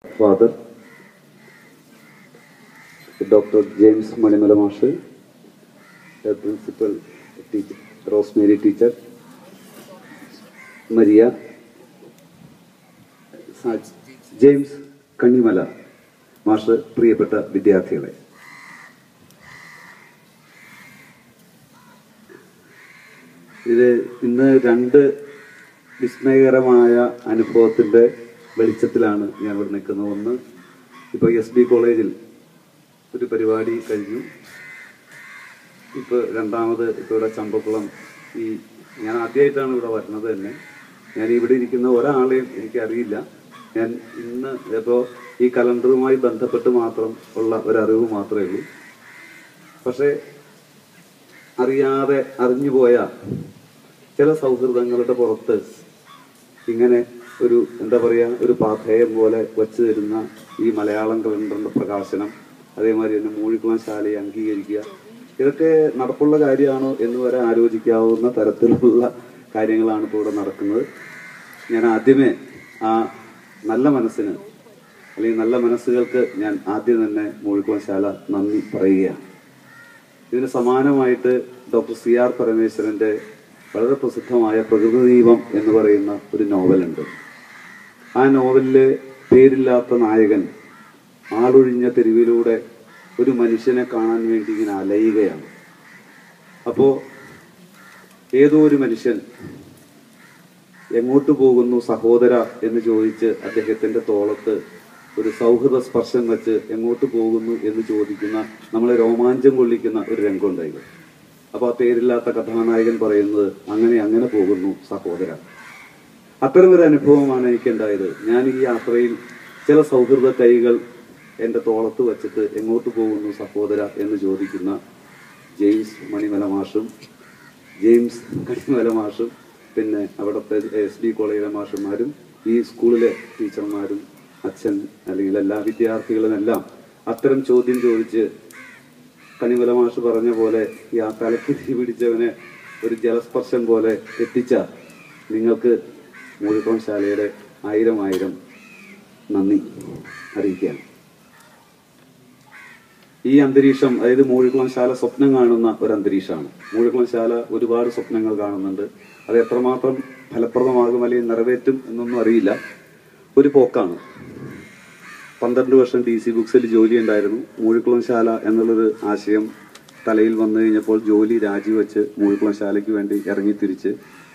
father doctor James Manimala മാഷ് principal teacher Rosemary teacher Maria സാജ്- James Kannimala മാഷ് പ്രിയപ്പെട്ട വിദ്യാർത്ഥികളെ ഇത് ഇന്ന് രണ്ട് വിസ്മയകരമായ അനുഭവത്തിന്റെ വെളിച്ചത്തിലാണ് ഞാൻ ഇവിടെ നിൽക്കുന്നത് ഒന്ന് ഇപ്പോൾ എസ് ഡി കോളേജിൽ ഒരു പരിപാടി കഴിഞ്ഞു ഇപ്പോൾ രണ്ടാമത് ഇപ്പോൾ ഇവിടെ ചമ്പക്കുളം ഈ ഞാൻ ആദ്യമായിട്ടാണ് ഇവിടെ വരുന്നത് തന്നെ ഞാൻ ഇവിടെ ഇരിക്കുന്ന ഒരാളെയും എനിക്കറിയില്ല ഞാൻ ഇന്ന് ഇപ്പോൾ ഈ കലണ്ടറുമായി ബന്ധപ്പെട്ട് മാത്രം ഉള്ള ഒരറിവ് മാത്രമേ ഉള്ളൂ പക്ഷേ അറിയാതെ അറിഞ്ഞുപോയ ചില സൗഹൃദങ്ങളുടെ പുറത്ത് ഇങ്ങനെ ഒരു എന്താ പറയുക ഒരു പാഥേയം പോലെ വച്ചു തരുന്ന ഈ മലയാളം കലണ്ടറിന്റെ പ്രകാശനം അതേമാതിരി തന്നെ മൂഴിക്കുളം ശാലയെ അംഗീകരിക്കുക ഇതൊക്കെ നടപ്പുള്ള കാര്യമാണോ എന്ന് വരെ ആലോചിക്കാവുന്ന തരത്തിലുള്ള കാര്യങ്ങളാണ് ഇപ്പോൾ ഇവിടെ നടക്കുന്നത് ഞാൻ ആദ്യമേ ആ നല്ല മനസ്സിന് അല്ലെങ്കിൽ നല്ല മനസ്സുകൾക്ക് ഞാൻ ആദ്യം തന്നെ മൂഴിക്കുളം ശാല നന്ദി പറയുകയാണ് ഇതിന് സമാനമായിട്ട് ഡോക്ടർ സി ആർ പരമേശ്വരന്റെ വളരെ പ്രസിദ്ധമായ പ്രകൃതിദീപം എന്ന് പറയുന്ന ഒരു നോവലുണ്ട് ആ നോവലിലെ പേരില്ലാത്ത നായകൻ ആളൊഴിഞ്ഞ തെരുവിലൂടെ ഒരു മനുഷ്യനെ കാണാൻ വേണ്ടി ഇങ്ങനെ അലയുകയാണ് അപ്പോ ഏതോ ഒരു മനുഷ്യൻ എങ്ങോട്ട് പോകുന്നു സഹോദര എന്ന് ചോദിച്ച് അദ്ദേഹത്തിന്റെ തോളത്ത് ഒരു സൗഹൃദ സ്പർശം വെച്ച് എങ്ങോട്ട് പോകുന്നു എന്ന് ചോദിക്കുന്ന നമ്മളെ രോമാഞ്ചം കൊള്ളിക്കുന്ന ഒരു രംഗമുണ്ടായി അപ്പൊ ആ പേരില്ലാത്ത കഥാനായകൻ പറയുന്നത് അങ്ങനെ അങ്ങനെ പോകുന്നു സഹോദര അത്തരം ഒരു അനുഭവമാണ് എനിക്കുണ്ടായത് ഞാൻ ഈ യാത്രയിൽ ചില സൗഹൃദ കൈകൾ എന്റെ തോളത്ത് വെച്ചിട്ട് എങ്ങോട്ട് പോകുന്നു സഹോദര എന്ന് ചോദിക്കുന്ന ജെയിംസ് മണിമല മാഷും ജെയിംസ് കണിമല മാഷും പിന്നെ അവിടുത്തെ എസ് ഡി കോളേജിലെ മാഷന്മാരും ഈ സ്കൂളിലെ ടീച്ചർമാരും അച്ഛൻ അല്ലെങ്കിൽ എല്ലാ വിദ്യാർത്ഥികളും എല്ലാം അത്തരം ചോദ്യം ചോദിച്ച് കണിമല മാഷ് പറഞ്ഞ പോലെ ഈ ആ തലയ്ക്ക് തീ പിടിച്ചവനെ ഒരു ജലസ്പർശം പോലെ എത്തിച്ച നിങ്ങൾക്ക് മൂഴിക്കുളം ശാലയുടെ ആയിരം ആയിരം നന്ദി അറിയിക്കുകയാണ് ഈ അന്തരീക്ഷം അതായത് മൂഴിക്കുളം ശാല സ്വപ്നം കാണുന്ന ഒരു അന്തരീക്ഷമാണ് മൂഴിക്കുളം ശാല ഒരുപാട് സ്വപ്നങ്ങൾ കാണുന്നുണ്ട് അത് എത്രമാത്രം ഫലപ്രദമാകും അല്ലെങ്കിൽ നിറവേറ്റും എന്നൊന്നും അറിയില്ല ഒരു പോക്കാണ് പന്ത്രണ്ട് വർഷം ഡി സി ബുക്സിൽ ജോലി ഉണ്ടായിരുന്നു മൂഴിക്കുളം ശാല എന്നുള്ളൊരു ആശയം തലയിൽ വന്നു കഴിഞ്ഞപ്പോൾ ജോലി രാജിവെച്ച് മൂഴിക്കുളം ശാലയ്ക്ക് വേണ്ടി ഇറങ്ങി തിരിച്ച്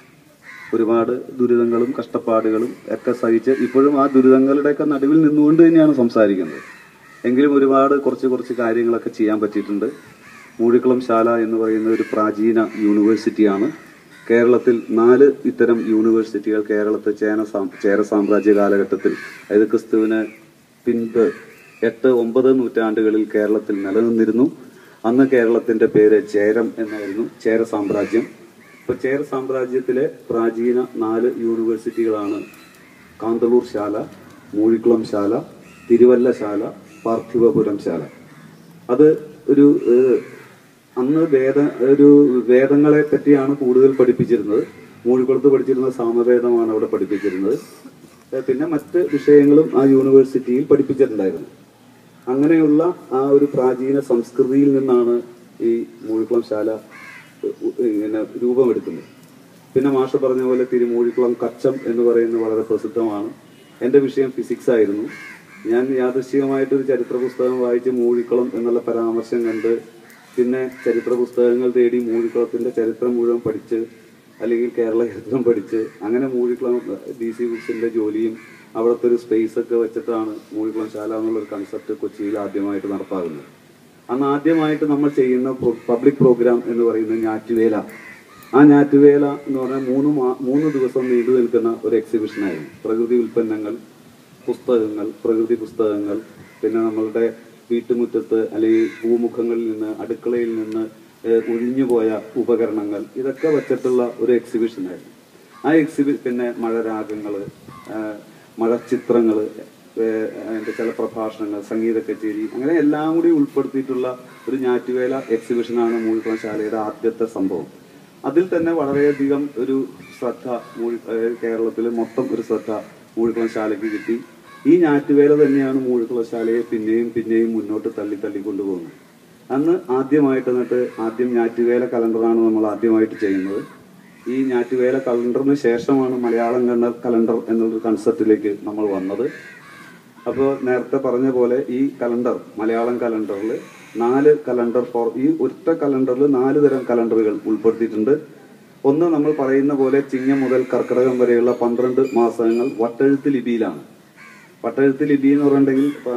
ഒരുപാട് ദുരിതങ്ങളും കഷ്ടപ്പാടുകളും ഒക്കെ സഹിച്ച് ഇപ്പോഴും ആ ദുരിതങ്ങളുടെയൊക്കെ നടുവിൽ നിന്നുകൊണ്ട് തന്നെയാണ് സംസാരിക്കുന്നത് എങ്കിലും ഒരുപാട് കുറച്ച് കുറച്ച് കാര്യങ്ങളൊക്കെ ചെയ്യാൻ പറ്റിയിട്ടുണ്ട് മൂഴിക്കുളം ശാല എന്ന് പറയുന്ന ഒരു പ്രാചീന യൂണിവേഴ്സിറ്റിയാണ് കേരളത്തിൽ നാല് ഇത്തരം യൂണിവേഴ്സിറ്റികൾ കേരളത്തിൽ ചേന സാം- ചേര സാമ്രാജ്യ കാലഘട്ടത്തിൽ അതായത് ക്രിസ്തുവിന് പിൻപ് എട്ട് ഒമ്പത് നൂറ്റാണ്ടുകളിൽ കേരളത്തിൽ നിലനിന്നിരുന്നു അന്ന് കേരളത്തിന്റെ പേര് ചേരം എന്നായിരുന്നു ചേര സാമ്രാജ്യം ഇപ്പൊ ചേര സാമ്രാജ്യത്തിലെ പ്രാചീന നാല് യൂണിവേഴ്സിറ്റികളാണ് കാന്തളൂർ ശാല മൂഴിക്കുളം ശാല തിരുവല്ല ശാല പാർത്ഥിവപുരം ശാല അത് ഒരു ഏഹ്, അന്ന് വേദ ഒരു വേദങ്ങളെ പറ്റിയാണ് കൂടുതൽ പഠിപ്പിച്ചിരുന്നത് മൂഴിക്കുളത്ത് പഠിച്ചിരുന്ന സാമവേദമാണ് അവിടെ പഠിപ്പിച്ചിരുന്നത് ഏഹ്, പിന്നെ മറ്റ് വിഷയങ്ങളും ആ യൂണിവേഴ്സിറ്റിയിൽ പഠിപ്പിച്ചിട്ടുണ്ടായിരുന്നു അങ്ങനെയുള്ള ആ ഒരു പ്രാചീന സംസ്കൃതിയിൽ നിന്നാണ് ഈ മൂഴിക്കുളം ശാല ഉ- ഇങ്ങനെ രൂപമെടുക്കുന്നത് പിന്നെ മാഷ പറഞ്ഞ പോലെ തിരുമൂഴിക്കുളം കച്ചം എന്ന് പറയുന്നത് വളരെ പ്രസിദ്ധമാണ് എൻ്റെ വിഷയം ഫിസിക്സ് ആയിരുന്നു ഞാൻ യാദൃശ്ചികമായിട്ട് ഒരു ചരിത്ര പുസ്തകം വായിച്ച് മൂഴിക്കുളം എന്നുള്ള പരാമർശം കണ്ട് പിന്നെ ചരിത്ര പുസ്തകങ്ങൾ തേടി മൂഴിക്കുളത്തിന്റെ ചരിത്രം മുഴുവൻ പഠിച്ച് അല്ലെങ്കിൽ കേരള ചരിത്രം പഠിച്ച് അങ്ങനെ മൂഴിക്കുളം ഡി സി ബുക്സിന്റെ ജോലിയും അവിടുത്തെ ഒരു സ്പേസ് ഒക്കെ വെച്ചിട്ടാണ് മൂഴിക്കുളം ശാല എന്നുള്ള ഒരു കൺസെപ്റ്റ് കൊച്ചിയിൽ ആദ്യമായിട്ട് നടപ്പാകുന്നത് അന്ന് ആദ്യമായിട്ട് നമ്മൾ ചെയ്യുന്ന പബ്ലിക് പ്രോഗ്രാം എന്ന് പറയുന്നത് ഞാറ്റുവേല ആ ഞാറ്റുവേല എന്ന് പറഞ്ഞാൽ മൂന്ന് മാ- മൂന്ന് ദിവസം നീണ്ടു നിൽക്കുന്ന ഒരു എക്സിബിഷനായിരുന്നു പ്രകൃതി ഉൽപ്പന്നങ്ങൾ പുസ്തകങ്ങൾ പ്രകൃതി പുസ്തകങ്ങൾ പിന്നെ നമ്മളുടെ വീട്ടുമുറ്റത്ത് അല്ലെങ്കിൽ പൂമുഖങ്ങളിൽ നിന്ന് അടുക്കളയിൽ നിന്ന് ഏഹ്, ഒഴിഞ്ഞുപോയ ഉപകരണങ്ങൾ ഇതൊക്കെ വെച്ചിട്ടുള്ള ഒരു എക്സിബിഷനായിരുന്നു ആ എക്സിബി പിന്നെ മഴരാഗങ്ങള് ആഹ്, മഴച്ചിത്രങ്ങള് ഏഹ്, അതിന്റെ ചില പ്രഭാഷണങ്ങൾ സംഗീത കച്ചേരി അങ്ങനെ എല്ലാം കൂടി ഉൾപ്പെടുത്തിയിട്ടുള്ള ഒരു ഞാറ്റുവേല എക്സിബിഷനാണ് മൂഴിക്കുളം ശാലയുടെ ആദ്യത്തെ സംഭവം അതിൽ തന്നെ വളരെയധികം ഒരു ശ്രദ്ധ മൂഴി കേരളത്തിൽ മൊത്തം ഒരു ശ്രദ്ധ മൂഴിക്കുളം ശാലയ്ക്ക് കിട്ടി ഈ ഞാറ്റുവേല തന്നെയാണ് മൂഴിക്കുളശാലയെ പിന്നെയും പിന്നെയും മുന്നോട്ട് തള്ളി തള്ളി കൊണ്ടുപോകുന്നത് അന്ന് ആദ്യമായിട്ട് എന്നിട്ട് ആദ്യം ഞാറ്റുവേല കലണ്ടറാണ് നമ്മൾ ആദ്യമായിട്ട് ചെയ്യുന്നത് ഈ ഞാറ്റുവേല കലണ്ടറിന് ശേഷമാണ് മലയാളം കണ്ട കലണ്ടർ എന്നുള്ളൊരു കൺസെപ്റ്റിലേക്ക് നമ്മൾ വന്നത് അപ്പോൾ നേരത്തെ പറഞ്ഞ പോലെ ഈ കലണ്ടർ മലയാളം കലണ്ടറിൽ നാല് കലണ്ടർ ഫോർ ഈ ഒറ്റ കലണ്ടറിൽ നാല് തരം കലണ്ടറുകൾ ഉൾപ്പെടുത്തിയിട്ടുണ്ട് ഒന്ന് നമ്മൾ പറയുന്ന പോലെ ചിങ്ങം മുതൽ കർക്കിടകം വരെയുള്ള പന്ത്രണ്ട് മാസങ്ങൾ വട്ടെഴുത്ത് ലിപിയിലാണ് വട്ടെഴുത്ത് ലിപി എന്ന് പറഞ്ഞിട്ടുണ്ടെങ്കിൽ ഇപ്പൊ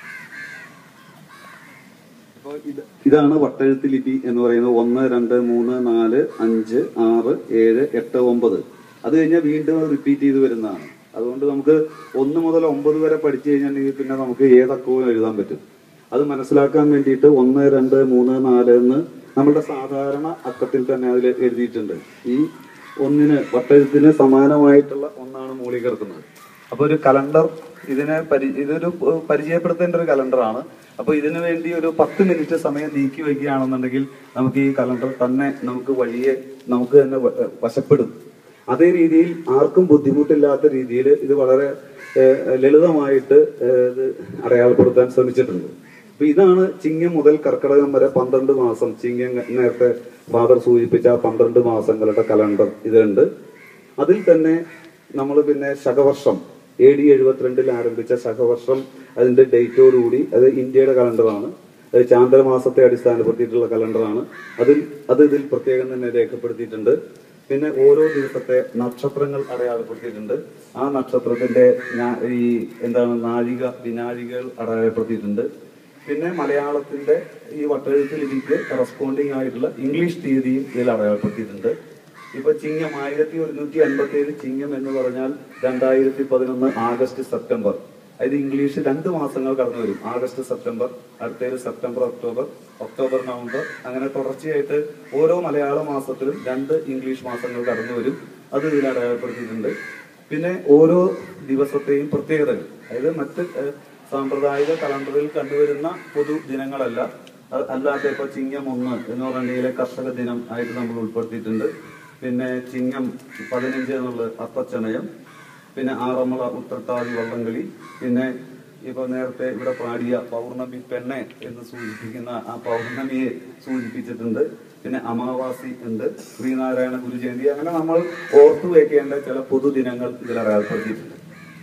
അപ്പോൾ ഇത് ഇതാണ് വട്ടെഴുത്ത് ലിപി എന്ന് പറയുന്നത് ഒന്ന് രണ്ട് മൂന്ന് നാല് അഞ്ച് ആറ് ഏഴ് എട്ട് ഒമ്പത് അത് കഴിഞ്ഞാൽ വീണ്ടും അത് റിപ്പീറ്റ് ചെയ്ത് വരുന്നതാണ് അതുകൊണ്ട് നമുക്ക് ഒന്ന് മുതൽ ഒമ്പത് വരെ പഠിച്ചു കഴിഞ്ഞിട്ടുണ്ടെങ്കിൽ പിന്നെ നമുക്ക് ഏതക്കവും എഴുതാൻ പറ്റും അത് മനസ്സിലാക്കാൻ വേണ്ടിയിട്ട് ഒന്ന് രണ്ട് മൂന്ന് നാല് എന്ന് നമ്മുടെ സാധാരണ അക്കത്തിൽ തന്നെ അതിൽ എഴുതിയിട്ടുണ്ട് ഈ ഒന്നിന് വട്ടെഴുത്തിന് സമാനമായിട്ടുള്ള ഒന്നാണ് മൂളി കിടക്കുന്നത് അപ്പൊ ഒരു കലണ്ടർ ഇതിനെ പരി ഇതൊരു ഏഹ്, പരിചയപ്പെടുത്തേണ്ട ഒരു കലണ്ടറാണ് അപ്പൊ ഇതിനു വേണ്ടി ഒരു പത്ത് മിനിറ്റ് സമയം നീക്കി വയ്ക്കുകയാണെന്നുണ്ടെങ്കിൽ നമുക്ക് ഈ കലണ്ടർ തന്നെ നമുക്ക് വഴിയെ നമുക്ക് തന്നെ വ- ഏഹ്, വശപ്പെടും അതേ രീതിയിൽ ആർക്കും ബുദ്ധിമുട്ടില്ലാത്ത രീതിയിൽ ഇത് വളരെ ഏഹ്, ലളിതമായിട്ട് ഏഹ്, ഇത് അടയാളപ്പെടുത്താൻ ശ്രമിച്ചിട്ടുണ്ട് അപ്പൊ ഇതാണ് ചിങ്ങം മുതൽ കർക്കിടകം വരെ പന്ത്രണ്ട് മാസം ചിങ്ങം നേരത്തെ ഫാദർ സൂചിപ്പിച്ച ആ പന്ത്രണ്ട് മാസങ്ങളുടെ കലണ്ടർ ഇതുണ്ട് അതിൽ തന്നെ നമ്മൾ പിന്നെ ശകവർഷം എ ഡി എഴുപത്തിരണ്ടിൽ ആരംഭിച്ച ശകവർഷം അതിന്റെ ഡേറ്റോടുകൂടി അത് ഇന്ത്യയുടെ കലണ്ടറാണ് അത് ചാന്ദ്രമാസത്തെ അടിസ്ഥാനപ്പെടുത്തിയിട്ടുള്ള കലണ്ടറാണ് അതിൽ അത് ഇതിൽ പ്രത്യേകം തന്നെ രേഖപ്പെടുത്തിയിട്ടുണ്ട് പിന്നെ ഓരോ ദിവസത്തെ നക്ഷത്രങ്ങൾ അടയാളപ്പെടുത്തിയിട്ടുണ്ട് ആ നക്ഷത്രത്തിന്റെ ഞാ- ഈ എന്താണ് നാഴിക വിനാഴികകൾ അടയാളപ്പെടുത്തിയിട്ടുണ്ട് പിന്നെ മലയാളത്തിന്റെ ഈ വട്ടെഴുത്ത് ലിപിക്ക് കറസ്പോണ്ടിങ് ആയിട്ടുള്ള ഇംഗ്ലീഷ് തീയതിയും ഇതിൽ അടയാളപ്പെടുത്തിയിട്ടുണ്ട് ഇപ്പൊ ചിങ്ങം ആയിരത്തി ഒരുന്നൂറ്റി അൻപത്തി ഏഴ് ചിങ്ങം എന്ന് പറഞ്ഞാൽ രണ്ടായിരത്തി പതിനൊന്ന് ആഗസ്റ്റ് സെപ്റ്റംബർ അതായത് ഇംഗ്ലീഷ് രണ്ട് മാസങ്ങൾ കടന്നു വരും ആഗസ്റ്റ് സെപ്റ്റംബർ അടുത്തേത് സെപ്റ്റംബർ ഒക്ടോബർ ഒക്ടോബർ നവംബർ അങ്ങനെ തുടർച്ചയായിട്ട് ഓരോ മലയാള മാസത്തിലും രണ്ട് ഇംഗ്ലീഷ് മാസങ്ങൾ കടന്നു വരും അത് ഇതിൽ അടയാളപ്പെടുത്തിയിട്ടുണ്ട് പിന്നെ ഓരോ ദിവസത്തെയും പ്രത്യേകതകൾ അതായത് മറ്റ് ഏഹ്, സാമ്പ്രദായിക കലണ്ടറിൽ കണ്ടുവരുന്ന പൊതു ദിനങ്ങളല്ല അത് അല്ലാത്ത ഇപ്പൊ ചിങ്ങം ഒന്ന് എന്ന് പറഞ്ഞിട്ടുണ്ടെങ്കിൽ കർഷക ദിനം ആയിട്ട് നമ്മൾ ഉൾപ്പെടുത്തിയിട്ടുണ്ട് പിന്നെ ചിങ്ങം പതിനഞ്ച് എന്നുള്ളത് അത്തച്ചമയം പിന്നെ ആറന്മുള ഉത്രട്ടാതി വള്ളംകളി പിന്നെ ഇപ്പൊ നേരത്തെ ഇവിടെ പാടിയ പൗർണമി പെണ്ണെ എന്ന് സൂചിപ്പിക്കുന്ന ആ പൗർണമിയെ സൂചിപ്പിച്ചിട്ടുണ്ട് പിന്നെ അമാവാസി ഉണ്ട് ശ്രീനാരായണ ഗുരുജയന്തി അങ്ങനെ നമ്മൾ ഓർത്തു വയ്ക്കേണ്ട ചില പൊതുദിനങ്ങൾ ഇതിൽ അടയാളപ്പെടുത്തിയിട്ടുണ്ട്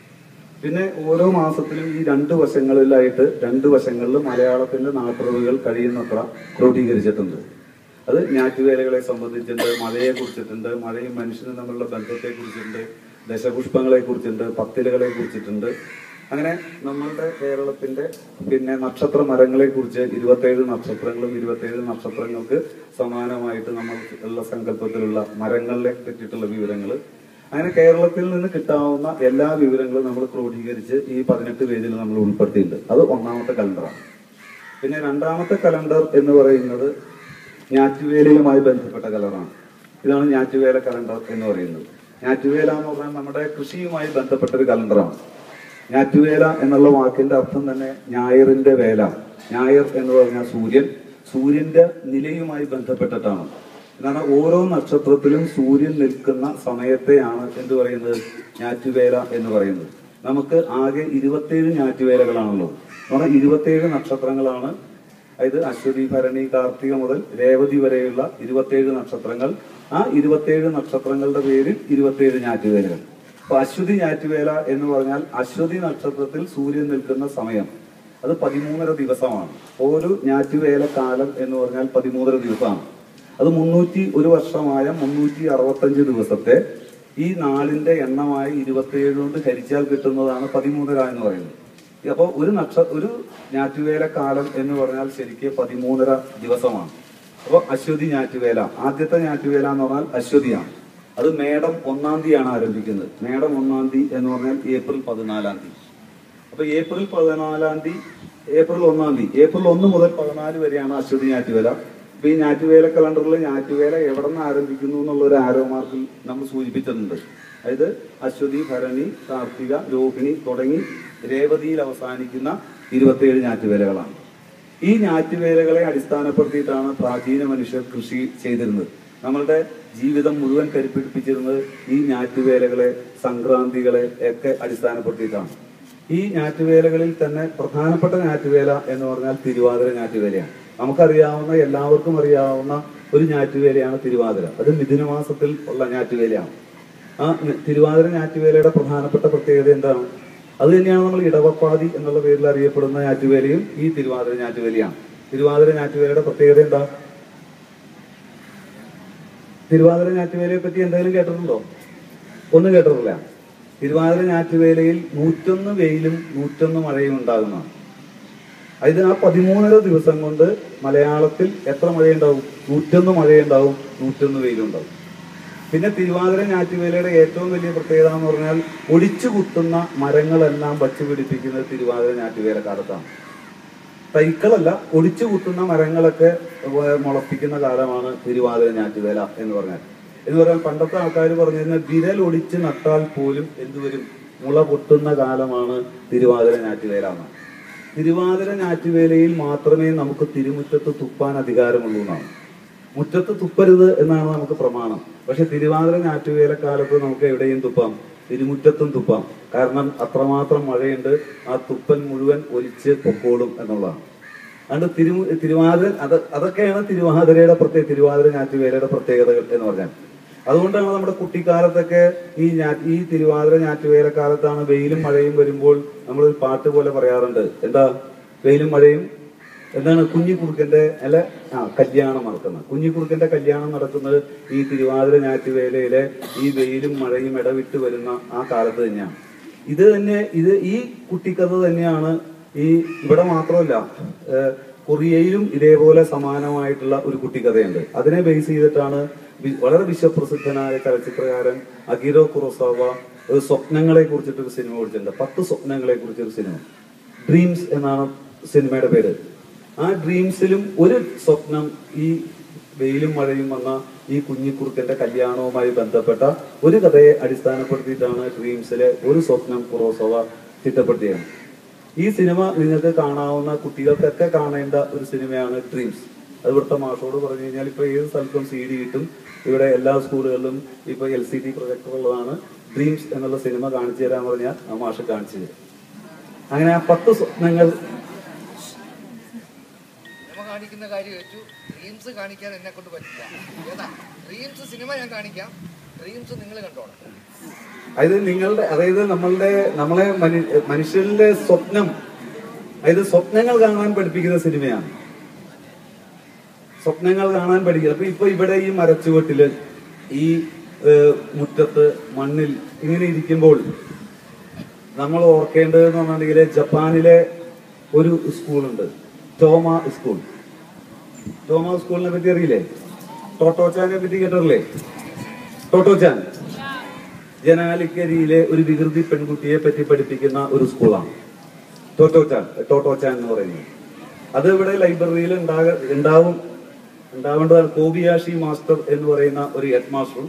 പിന്നെ ഓരോ മാസത്തിലും ഈ രണ്ട് വശങ്ങളിലായിട്ട് രണ്ട് വശങ്ങളിൽ മലയാളത്തിന്റെ നാട്ടുറിവുകൾ കഴിയുന്നത്ര ക്രോഡീകരിച്ചിട്ടുണ്ട് അത് ഞാറ്റുവേലകളെ സംബന്ധിച്ചിട്ടുണ്ട് മഴയെ കുറിച്ചിട്ടുണ്ട് മഴയും മനുഷ്യനും തമ്മിലുള്ള ബന്ധത്തെ കുറിച്ചിട്ടുണ്ട് ദശപുഷ്പങ്ങളെ കുറിച്ചിട്ടുണ്ട് പത്തിലകളെ കുറിച്ചിട്ടുണ്ട് അങ്ങനെ നമ്മളുടെ കേരളത്തിന്റെ പിന്നെ നക്ഷത്ര മരങ്ങളെ കുറിച്ച് ഇരുപത്തേഴ് നക്ഷത്രങ്ങളും ഇരുപത്തേഴ് നക്ഷത്രങ്ങൾക്ക് സമാനമായിട്ട് നമ്മൾ ഉള്ള സങ്കല്പത്തിലുള്ള മരങ്ങളെ പറ്റിയിട്ടുള്ള വിവരങ്ങൾ അങ്ങനെ കേരളത്തിൽ നിന്ന് കിട്ടാവുന്ന എല്ലാ വിവരങ്ങളും നമ്മൾ ക്രോഡീകരിച്ച് ഈ പതിനെട്ട് പേജിൽ നമ്മൾ ഉൾപ്പെടുത്തിയിട്ടുണ്ട് അത് ഒന്നാമത്തെ കലണ്ടറാണ് പിന്നെ രണ്ടാമത്തെ കലണ്ടർ എന്ന് പറയുന്നത് ഞാറ്റുവേലയുമായി ബന്ധപ്പെട്ട കലണ്ടറാണ് ഇതാണ് ഞാറ്റുവേല കലണ്ടർ എന്ന് പറയുന്നത് ഞാറ്റുവേല എന്ന് പറഞ്ഞാൽ നമ്മുടെ കൃഷിയുമായി ബന്ധപ്പെട്ട ഒരു കലണ്ടറാണ് ഞാറ്റുവേല എന്നുള്ള വാക്കിന്റെ അർത്ഥം തന്നെ ഞായറിന്റെ വേല ഞായർ എന്ന് പറഞ്ഞാൽ സൂര്യൻ സൂര്യന്റെ നിലയുമായി ബന്ധപ്പെട്ടിട്ടാണ് എന്നാൽ ഓരോ നക്ഷത്രത്തിലും സൂര്യൻ നിൽക്കുന്ന സമയത്തെയാണ് എന്ത് പറയുന്നത് ഞാറ്റുവേല എന്ന് പറയുന്നത് നമുക്ക് ആകെ ഇരുപത്തേഴ് ഞാറ്റുവേലകളാണല്ലോ പറഞ്ഞാൽ ഇരുപത്തേഴ് നക്ഷത്രങ്ങളാണ് അതായത് അശ്വതി ഭരണി കാർത്തിക മുതൽ രേവതി വരെയുള്ള ഇരുപത്തേഴ് നക്ഷത്രങ്ങൾ ആ ഇരുപത്തേഴ് നക്ഷത്രങ്ങളുടെ പേരിൽ ഇരുപത്തേഴ് ഞാറ്റുവേലകൾ അപ്പൊ അശ്വതി ഞാറ്റുവേല എന്ന് പറഞ്ഞാൽ അശ്വതി നക്ഷത്രത്തിൽ സൂര്യൻ നിൽക്കുന്ന സമയം അത് പതിമൂന്നര ദിവസമാണ് ഓരോ ഞാറ്റുവേല കാലം എന്ന് പറഞ്ഞാൽ പതിമൂന്നര ദിവസമാണ് അത് മുന്നൂറ്റി ഒരു വർഷമായ മുന്നൂറ്റി അറുപത്തഞ്ച് ദിവസത്തെ ഈ നാലിന്റെ എണ്ണമായി ഇരുപത്തിയേഴ് കൊണ്ട് ഹരിച്ചാൽ കിട്ടുന്നതാണ് പതിമൂന്നര എന്ന് പറയുന്നത് അപ്പോൾ ഒരു നക്ഷ ഒരു ഞാറ്റുവേല കാലം എന്ന് പറഞ്ഞാൽ ശരിക്കും പതിമൂന്നര ദിവസമാണ് അപ്പോൾ അശ്വതി ഞാറ്റുവേല ആദ്യത്തെ ഞാറ്റുവേല എന്ന് പറഞ്ഞാൽ അശ്വതിയാണ് അത് മേടം ഒന്നാം തീയതിയാണ് ആരംഭിക്കുന്നത് മേടം ഒന്നാം തീയതി എന്ന് പറഞ്ഞാൽ ഏപ്രിൽ പതിനാലാം തീയതി അപ്പൊ ഏപ്രിൽ പതിനാലാം തീയതി ഏപ്രിൽ ഒന്നാം തീയതി ഏപ്രിൽ ഒന്ന് മുതൽ പതിനാല് വരെയാണ് അശ്വതി ഞാറ്റുവേല അപ്പൊ ഈ ഞാറ്റുവേല കലണ്ടറിൽ ഞാറ്റുവേല എവിടെ നിന്ന് ആരംഭിക്കുന്നു എന്നുള്ള ഒരു ആരോ മാർക്കിൽ നമ്മൾ സൂചിപ്പിച്ചിട്ടുണ്ട് അതായത് അശ്വതി ഭരണി കാർത്തിക രോഹിണി തുടങ്ങി രേവതിയിൽ അവസാനിക്കുന്ന ഇരുപത്തിയേഴ് ഞാറ്റുവേലകളാണ് ഈ ഞാറ്റുവേലകളെ അടിസ്ഥാനപ്പെടുത്തിയിട്ടാണ് പ്രാചീന മനുഷ്യർ കൃഷി ചെയ്തിരുന്നത് നമ്മളുടെ ജീവിതം മുഴുവൻ കരുപ്പിടിപ്പിച്ചിരുന്നത് ഈ ഞാറ്റുവേലകളെ സംക്രാന്തികളെ ഒക്കെ അടിസ്ഥാനപ്പെടുത്തിയിട്ടാണ് ഈ ഞാറ്റുവേലകളിൽ തന്നെ പ്രധാനപ്പെട്ട ഞാറ്റുവേല എന്ന് പറഞ്ഞാൽ തിരുവാതിര ഞാറ്റുവേലയാണ് നമുക്കറിയാവുന്ന എല്ലാവർക്കും അറിയാവുന്ന ഒരു ഞാറ്റുവേലയാണ് തിരുവാതിര അത് മിഥുനമാസത്തിൽ ഉള്ള ഞാറ്റുവേലയാണ് ആ നി- തിരുവാതിര ഞാറ്റുവേലയുടെ പ്രധാനപ്പെട്ട പ്രത്യേകത എന്താണ് അത് തന്നെയാണ് നമ്മൾ ഇടവപ്പാതി എന്നുള്ള പേരിൽ അറിയപ്പെടുന്ന ഞാറ്റുവേലയും ഈ തിരുവാതിര ഞാറ്റുവേലയാണ് തിരുവാതിര ഞാറ്റുവേലയുടെ പ്രത്യേകത എന്താ തിരുവാതിര ഞാറ്റുവേലയെ പറ്റി എന്തെങ്കിലും കേട്ടിട്ടുണ്ടോ ഒന്നും കേട്ടിട്ടില്ല തിരുവാതിര ഞാറ്റുവേലയിൽ നൂറ്റൊന്ന് വെയിലും നൂറ്റൊന്ന് മഴയും ഉണ്ടാകുന്നതാണ് ഇത് ആ പതിമൂന്നര ദിവസം കൊണ്ട് മലയാളത്തിൽ എത്ര മഴയുണ്ടാവും നൂറ്റൊന്ന് മഴയുണ്ടാവും നൂറ്റൊന്ന് വെയിലുണ്ടാവും പിന്നെ തിരുവാതിര ഞാറ്റുവേലയുടെ ഏറ്റവും വലിയ പ്രത്യേകത എന്ന് പറഞ്ഞാൽ ഒടിച്ചു കുത്തുന്ന മരങ്ങളെല്ലാം വച്ചു പിടിപ്പിക്കുന്നത് തിരുവാതിര ഞാറ്റുവേല കാലത്താണ് തൈക്കളല്ല ഒടിച്ചു കുത്തുന്ന മരങ്ങളൊക്കെ വ- മുളപ്പിക്കുന്ന കാലമാണ് തിരുവാതിര ഞാറ്റുവേല എന്ന് പറഞ്ഞാൽ എന്ന് പറഞ്ഞാൽ പണ്ടത്തെ ആൾക്കാർ പറഞ്ഞിരുന്ന വിരൽ ഒടിച്ച് നട്ടാൽ പോലും എന്തുവരും മുള പൊട്ടുന്ന കാലമാണ് തിരുവാതിര ഞാറ്റുവേല എന്ന് തിരുവാതിര ഞാറ്റുവേലയിൽ മാത്രമേ നമുക്ക് തിരുമുറ്റത്ത് തുപ്പാൻ അധികാരമുള്ളൂ എന്നാണ് മുറ്റത്ത് തുപ്പരുത് എന്നാണ് നമുക്ക് പ്രമാണം പക്ഷെ തിരുവാതിര ഞാറ്റുവേല കാലത്ത് നമുക്ക് എവിടെയും തുപ്പാം തിരുമുറ്റത്തും തുപ്പാം കാരണം അത്രമാത്രം മഴയുണ്ട് ആ തുപ്പൽ മുഴുവൻ ഒലിച്ച് പൊക്കോളും എന്നുള്ളതാണ് അതുകൊണ്ട് തിരു തിരുവാതിര അത് അതൊക്കെയാണ് തിരുവാതിരയുടെ പ്രത്യേക തിരുവാതിര ഞാറ്റുവേലയുടെ പ്രത്യേകതകൾ എന്ന് പറഞ്ഞാൽ അതുകൊണ്ടാണ് നമ്മുടെ കുട്ടിക്കാലത്തൊക്കെ ഈ ഞാ ഈ തിരുവാതിര ഞാറ്റുവേല കാലത്താണ് വെയിലും മഴയും വരുമ്പോൾ നമ്മൾ ഒരു പാട്ട് പോലെ പറയാറുണ്ട് എന്താ വെയിലും മഴയും എന്താണ് കുഞ്ഞിക്കുറുക്കന്റെ അല്ല ആ കല്യാണം നടക്കുന്നത് കുഞ്ഞിക്കുറുക്കന്റെ കല്യാണം നടക്കുന്നത് ഈ തിരുവാതിര ഞാറ്റുവേലയിലെ ഈ വെയിലും മഴയും ഇടവിട്ട് വരുന്ന ആ കാലത്ത് തന്നെയാണ് ഇത് തന്നെ ഇത് ഈ കുട്ടിക്കഥ തന്നെയാണ് ഈ ഇവിടെ മാത്രമല്ല ഏഹ്, കൊറിയയിലും ഇതേപോലെ സമാനമായിട്ടുള്ള ഒരു കുട്ടിക്കഥയുണ്ട് അതിനെ ബേസ് ചെയ്തിട്ടാണ് വി- വളരെ വിശ്വപ്രസിദ്ധനായ ചലച്ചിത്രകാരൻ അഗിരോ കുറോസാവ ഒരു സ്വപ്നങ്ങളെ കുറിച്ചിട്ട് ഒരു സിനിമ ഓടിച്ചിട്ടുണ്ട് പത്ത് സ്വപ്നങ്ങളെ കുറിച്ചൊരു സിനിമ ഡ്രീംസ് എന്നാണ് സിനിമയുടെ പേര് ആ ഡ്രീംസിലും ഒരു സ്വപ്നം ഈ വെയിലും മഴയും വന്ന ഈ കുഞ്ഞിക്കുറുക്കന്റെ കല്യാണവുമായി ബന്ധപ്പെട്ട ഒരു കഥയെ അടിസ്ഥാനപ്പെടുത്തിയിട്ടാണ് ഡ്രീംസിലെ ഒരു സ്വപ്നം കുറോസോവ ചിട്ടപ്പെടുത്തിയത് ഈ സിനിമ നിങ്ങൾക്ക് കാണാവുന്ന കുട്ടികൾക്കൊക്കെ കാണേണ്ട ഒരു സിനിമയാണ് ഡ്രീംസ് അത് ഇവിടുത്തെ മാഷോട് പറഞ്ഞു കഴിഞ്ഞാൽ ഇപ്പൊ ഏത് സ്ഥലത്തും സി ഡി കിട്ടും ഇവിടെ എല്ലാ സ്കൂളുകളിലും ഇപ്പൊ എൽ സി ഡി പ്രൊജക്ടർ ഉള്ളതാണ് ഡ്രീംസ് എന്നുള്ള സിനിമ കാണിച്ചു തരാൻ പറഞ്ഞാൽ ആ മാഷ് കാണിച്ചു തരും അങ്ങനെ ആ പത്ത് സ്വപ്നങ്ങൾ സിനിമ കാണിക്കുന്ന കാര്യം വെച്ചു ഡ്രീംസ് കാണിക്കാൻ എന്നെ കൊണ്ട് പറ്റില്ല ഏതാ ഡ്രീംസ് സിനിമ ഞാൻ കാണിക്കാം ഡ്രീംസ് നിങ്ങൾ കണ്ടോണം അതായത് നിങ്ങളുടെ അതായത് നമ്മളുടെ നമ്മളെ മനു- മനുഷ്യരുടെ സ്വപ്നം അതായത് സ്വപ്നങ്ങൾ കാണാൻ പഠിപ്പിക്കുന്ന സിനിമയാണ് സ്വപ്നങ്ങൾ കാണാൻ പഠിക്കുക അപ്പൊ ഇപ്പൊ ഇവിടെ ഈ മരച്ചുവട്ടില് ഈ ഏഹ്, മുറ്റത്ത് മണ്ണിൽ ഇങ്ങനെ ഇരിക്കുമ്പോൾ നമ്മൾ ഓർക്കേണ്ടതെന്ന് പറഞ്ഞിട്ടുണ്ടെങ്കിൽ ജപ്പാനിലെ ഒരു സ്കൂളുണ്ട് ടോമ സ്കൂൾ ടോമ സ്കൂളിനെ പറ്റി അറിയില്ലേ ടോട്ടോച്ചാനെ പറ്റി കേട്ടിട്ടില്ലേ ടോട്ടോച്ചാൻ ജനാലിക്കരിയിലെ ഒരു വികൃതി പെൺകുട്ടിയെ പറ്റി പഠിപ്പിക്കുന്ന ഒരു സ്കൂളാണ് ടോട്ടോച്ചാൻ ടോട്ടോച്ചാൻ എന്ന് പറയുന്നത് അത് ഇവിടെ ലൈബ്രറിയിൽ ഉണ്ടാക ഉണ്ടാവും ഉണ്ടാവേണ്ടതാണ് കോബിയാഷി മാസ്റ്റർ എന്ന് പറയുന്ന ഒരു ഹെഡ് മാസ്റ്ററും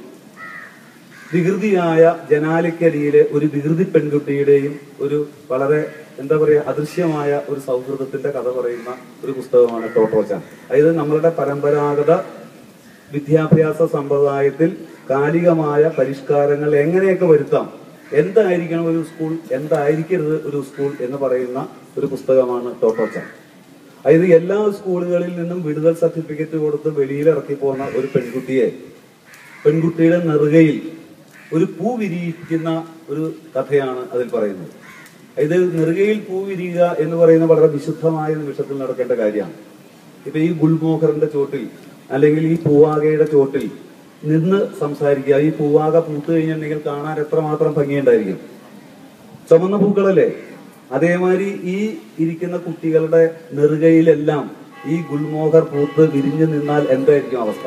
വികൃതിയായ ജനാലിക്കരിയിലെ ഒരു വികൃതി പെൺകുട്ടിയുടെയും ഒരു വളരെ എന്താ പറയാ അദൃശ്യമായ ഒരു സൗഹൃദത്തിന്റെ കഥ പറയുന്ന ഒരു പുസ്തകമാണ് ടോട്ടോച്ചാൻ അതായത് നമ്മളുടെ പരമ്പരാഗത വിദ്യാഭ്യാസ സമ്പ്രദായത്തിൽ കാലികമായ പരിഷ്കാരങ്ങൾ എങ്ങനെയൊക്കെ വരുത്താം എന്തായിരിക്കണം ഒരു സ്കൂൾ എന്തായിരിക്കരുത് ഒരു സ്കൂൾ എന്ന് പറയുന്ന ഒരു പുസ്തകമാണ് ടോട്ടോച്ചാൻ അതായത് എല്ലാ സ്കൂളുകളിൽ നിന്നും വിടുതൽ സർട്ടിഫിക്കറ്റ് കൊടുത്ത് വെളിയിൽ ഇറക്കി പോകുന്ന ഒരു പെൺകുട്ടിയെ പെൺകുട്ടിയുടെ നെറുകയിൽ ഒരു പൂ വിരിയിക്കുന്ന ഒരു കഥയാണ് അതിൽ പറയുന്നത് ഇത് നെറുകയിൽ പൂ വിരിയുക എന്ന് പറയുന്ന വളരെ വിശുദ്ധമായ നിമിഷത്തിൽ നടക്കേണ്ട കാര്യമാണ് ഇപ്പൊ ഈ ഗുൽമോഹറിന്റെ ചോട്ടിൽ അല്ലെങ്കിൽ ഈ പൂവാകയുടെ ചോട്ടിൽ നിന്ന് സംസാരിക്കുക ഈ പൂവാക പൂത്ത് കഴിഞ്ഞിട്ടുണ്ടെങ്കിൽ കാണാൻ എത്രമാത്രം ഭംഗിയുണ്ടായിരിക്കും ചുമന്ന പൂക്കളല്ലേ അതേമാതിരി ഈ ഇരിക്കുന്ന കുട്ടികളുടെ നെറുകയിലെല്ലാം ഈ ഗുൽമോഹർ പൂത്ത് വിരിഞ്ഞു നിന്നാൽ എന്തായിരിക്കും അവസ്ഥ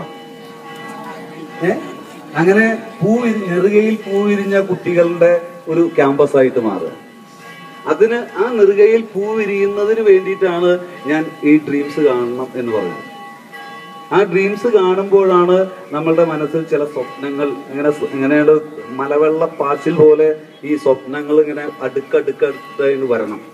ഏ അങ്ങനെ പൂ വിരി- നെറുകയിൽ പൂ വിരിഞ്ഞ കുട്ടികളുടെ ഒരു ക്യാമ്പസ് ആയിട്ട് മാറുക അതിന് ആ നെറുകയിൽ പൂ വിരിയുന്നതിന് വേണ്ടിയിട്ടാണ് ഞാൻ ഈ ഡ്രീംസ് കാണണം എന്ന് പറയുന്നത് ആ ഡ്രീംസ് കാണുമ്പോഴാണ് നമ്മളുടെ മനസ്സിൽ ചില സ്വപ്നങ്ങൾ ഇങ്ങനെ സ് ഇങ്ങനെയുള്ള മലവെള്ള പാച്ചിൽ പോലെ ഈ സ്വപ്നങ്ങൾ ഇങ്ങനെ അടുക്കടുക്കടുത്തായിട്ട് വരണം